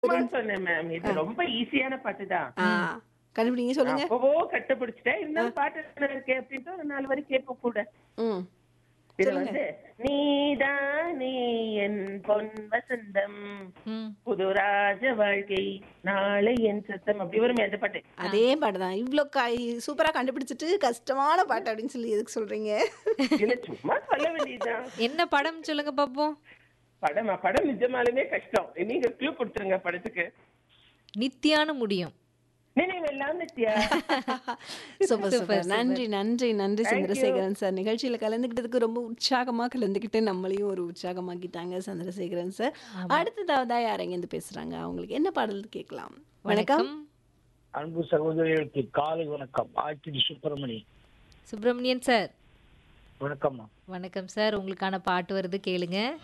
சும்மா சொன்னேன் மேம் இது ரொம்ப ஈஸியான பாட்டு தான் ஆ கண்டுபிடிங்க சொல்லுங்க அப்பவோ கட்டுப்பிடிச்சிட்டேன் இருந்தாலும் பாட்டு நல்லா இருக்கே அப்படின்ட்டு ஒரு நாலு வரி கேட்ப கூட ம் இது வந்து நீதானே என் பொன் வசந்தம் ம். புது ராஜ வாழ்க்கை நாளை என் சத்தம் அப்படி வருமே அந்த பாட்டு அதே பாட்டு தான் இவ்வளோ க சூப்பராக கண்டுபிடிச்சிட்டு கஷ்டமான பாட்டு அப்படின்னு சொல்லி எதுக்கு சொல்றீங்க இல்ல சும்மா சொல்ல வேண்டியதுதான் என்ன படம் சொல்லுங்க பாப்போம் படமா படம் நிஜமாலுமே கஷ்டம் நீங்க க்ளூ கொடுத்துருங்க படத்துக்கு நித்தியான முடியும் நினைவெல்லாம் நித்யா சூப்பர் சூப்பர் நன்றி நன்றி நன்றி சந்திரசேகரன் சார் நிகழ்ச்சியில கலந்துக்கிட்டதுக்கு ரொம்ப உற்சாகமா கலந்துக்கிட்டு நம்மளையும் ஒரு உற்சாகமாக்கிட்டாங்க சந்திரசேகரன் சார் அடுத்ததாவதா யார் எங்கேருந்து பேசுறாங்க அவங்களுக்கு என்ன பாடல் கேட்கலாம் வணக்கம் அன்பு சகோதரிகளுக்கு காலை வணக்கம் ஆய்ச்சி சுப்பிரமணி சுப்பிரமணியன் சார் வணக்கம்மா வணக்கம் சார் உங்களுக்கான பாட்டு வருது கேளுங்க